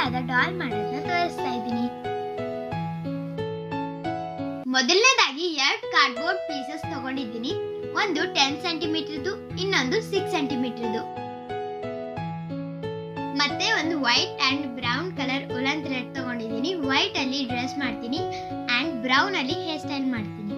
simple ಆದ doll ಮಾಡೋದನ್ನ ತೋರಿಸ್ತಾ ಇದ್ದೀನಿ ಮೊದಲನೇದಾಗಿ ಎರಡು ಕಾರ್ಡ್ಬೋರ್ಡ್ ಪೀಸಸ್ ತಗೊಂಡಿದ್ದೀನಿ ಒಂದು ಟೆನ್ ಸೆಂಟಿಮೀಟರ್ದು ಇನ್ನೊಂದು ಸಿಕ್ಸ್ ಸೆಂಟಿಮೀಟರ್ದು ಮತ್ತೆ ಒಂದು white and brown colour woollen thread ತಗೊಂಡಿದ್ದೀನಿ ವೈಟ್ ಅಲ್ಲಿ ಡ್ರೆಸ್ ಮಾಡ್ತೀನಿ ಅಂಡ್ ಬ್ರೌನ್ ಅಲ್ಲಿ ಹೇರ್ ಸ್ಟೈಲ್ ಮಾಡ್ತೀನಿ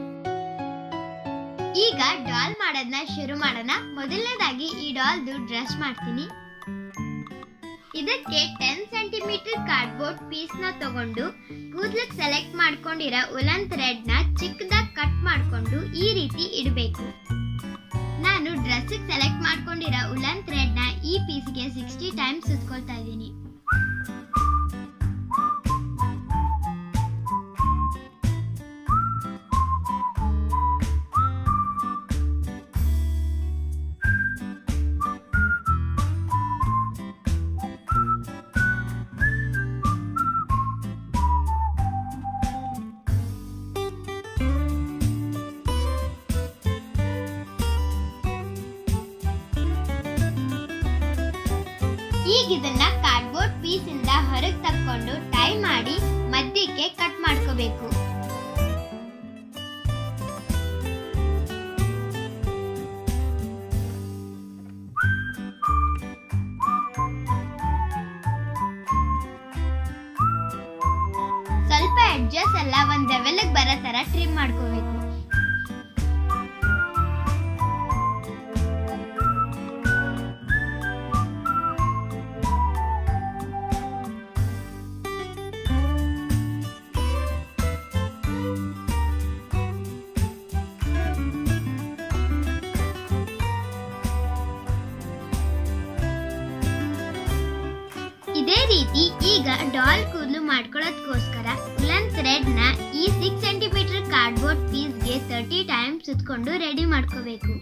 ಈಗ ಡಾಲ್ ಮಾಡೋದನ್ನ ಶುರು ಮಾಡೋಣ ಮೊದಲನೇದಾಗಿ ಈ ಡಾಲ್ದು ಡ್ರೆಸ್ ಮಾಡ್ತೀನಿ ಇದಕ್ಕೆ ಟೆನ್ ಸೆಂಟಿಮೀಟರ್ ಕಾರ್ಡ್ಬೋರ್ಡ್ ಪೀಸ್ ನ ತಗೊಂಡು ಕೂದ್ಲಕ್ ಸೆಲೆಕ್ಟ್ ಮಾಡ್ಕೊಂಡಿರೋ ಉಲನ್ ಥ್ರೆಡ್ ನ ಚಿಕ್ಕದಾಗಿ ಕಟ್ ಮಾಡ್ಕೊಂಡು ಈ ರೀತಿ ಇಡಬೇಕು ನಾನು ಡ್ರೆಸ್ ಸೆಲೆಕ್ಟ್ ಮಾಡ್ಕೊಂಡಿರೋ ಉಲನ್ ಥ್ರೆಡ್ ನ ಈ ಪೀಸ್ಗೆ ಸಿಕ್ಸ್ಟಿ ಟೈಮ್ಸ್ ಸುತ್ಕೊಳ್ತಾ ಇದ್ದೀನಿ ಈಗ ಇದನ್ನ ಕಾರ್ಡ್ಬೋರ್ಡ್ ಪೀಸ್ ಇಂದ ಹೊರಗೆ ತಕ್ಕೊಂಡು ಟೈ ಮಾಡಿ ಮಧ್ಯಕ್ಕೆ ಕಟ್ ಮಾಡ್ಕೋಬೇಕು ಸ್ವಲ್ಪ ಎಡ್ಜಸ್ ಎಲ್ಲ ಒಂದ್ ಲೆವೆಲ್ಗೆ ಬರೋ ತರ ಟ್ರಿಮ್ ಮಾಡ್ಕೋಬೇಕು ಇದೇ ರೀತಿ ಈಗ ಡಾಲ್ ಕೂದಲು ಮಾಡ್ಕೊಳ್ಳೋದಕ್ಕೋಸ್ಕರ ಉಲನ್ ಥ್ರೆಡ್ ನ ಈ ಸಿಕ್ಸ್ ಸೆಂಟಿಮೀಟರ್ ಕಾರ್ಡ್ಬೋರ್ಡ್ ಪೀಸ್ಗೆ ತರ್ಟಿ ಟೈಮ್ ಸುತ್ಕೊಂಡು ರೆಡಿ ಮಾಡ್ಕೋಬೇಕು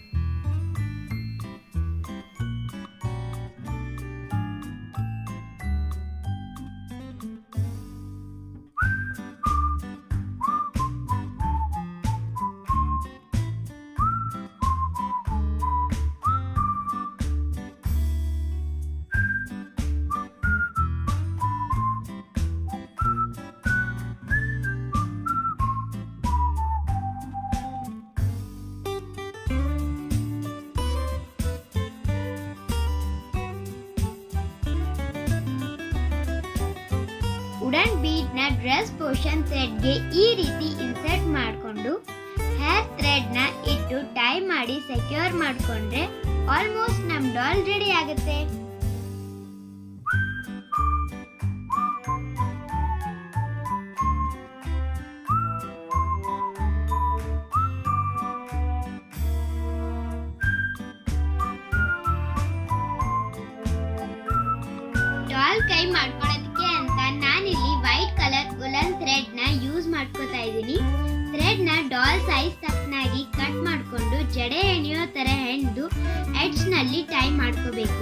ವುಡನ್ ಬೀಡ್ ನ ಡ್ರೆಸ್ ಪೋರ್ಷನ್ ಥ್ರೆಡ್ ಗೆ ಈ ರೀತಿ ಇನ್ಸರ್ಟ್ ಮಾಡಿಕೊಂಡು ಹೇರ್ ಥ್ರೆಡ್ ನ ಇಟ್ಟು ಟೈ ಮಾಡಿ ಸೆಕ್ಯೂರ್ ಮಾಡ್ಕೊಂಡ್ರೆ ಆಲ್ಮೋಸ್ಟ್ ನಮ್ ಡಾಲ್ ರೆಡಿ ಆಗುತ್ತೆ ಡಾಲ್ ಕೈ ಮಾಡ್ಕೊಳ್ಳೋದಕ್ಕೆ ಅಂತ ನಾನಿಲ್ಲಿ ವೈಟ್ ಕಲರ್ ಉಲನ್ ಥ್ರೆಡ್ ನ ಯೂಸ್ ಮಾಡ್ಕೋತಾ ಇದ್ದೀನಿ ಥ್ರೆಡ್ ನ ಡಾಲ್ ಸೈಜ್ ತಕ್ಕನಾಗಿ ಕಟ್ ಮಾಡ್ಕೊಂಡು ಜಡೆ ಎಣಿಯೋ ತರ ಹೆಣ್ದು ಎಡ್ಜ್ ನಲ್ಲಿ ಟೈ ಮಾಡ್ಕೋಬೇಕು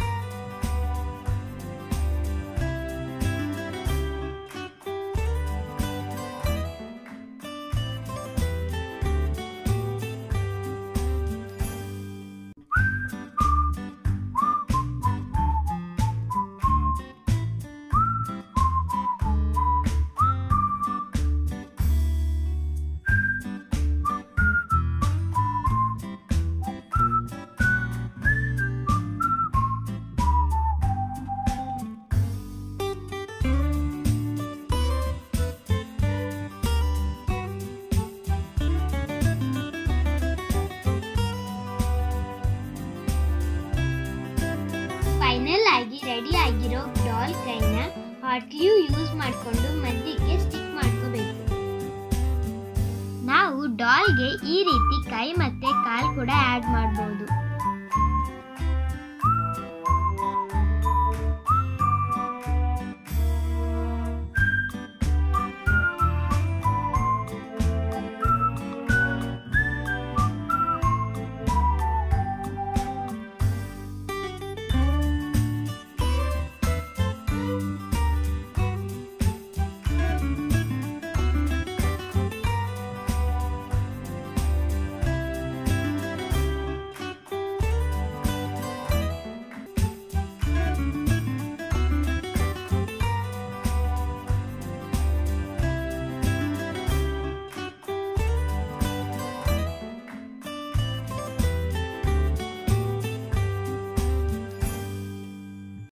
ಫೈನಲ್ ಆಗಿ ರೆಡಿ ಆಗಿರೋ ಡಾಲ್ ಕೈನ ಹಾಟ್ ಗ್ಲೂ ಯೂಸ್ ಮಾಡಿಕೊಂಡು ಮಧ್ಯಕ್ಕೆ ಸ್ಟಿಕ್ ಮಾಡ್ಕೋಬೇಕು ನಾವು ಡಾಲ್ಗೆ ಈ ರೀತಿ ಕೈ ಮತ್ತೆ ಕಾಲ್ ಕೂಡ ಆಡ್ ಮಾಡಬಹುದು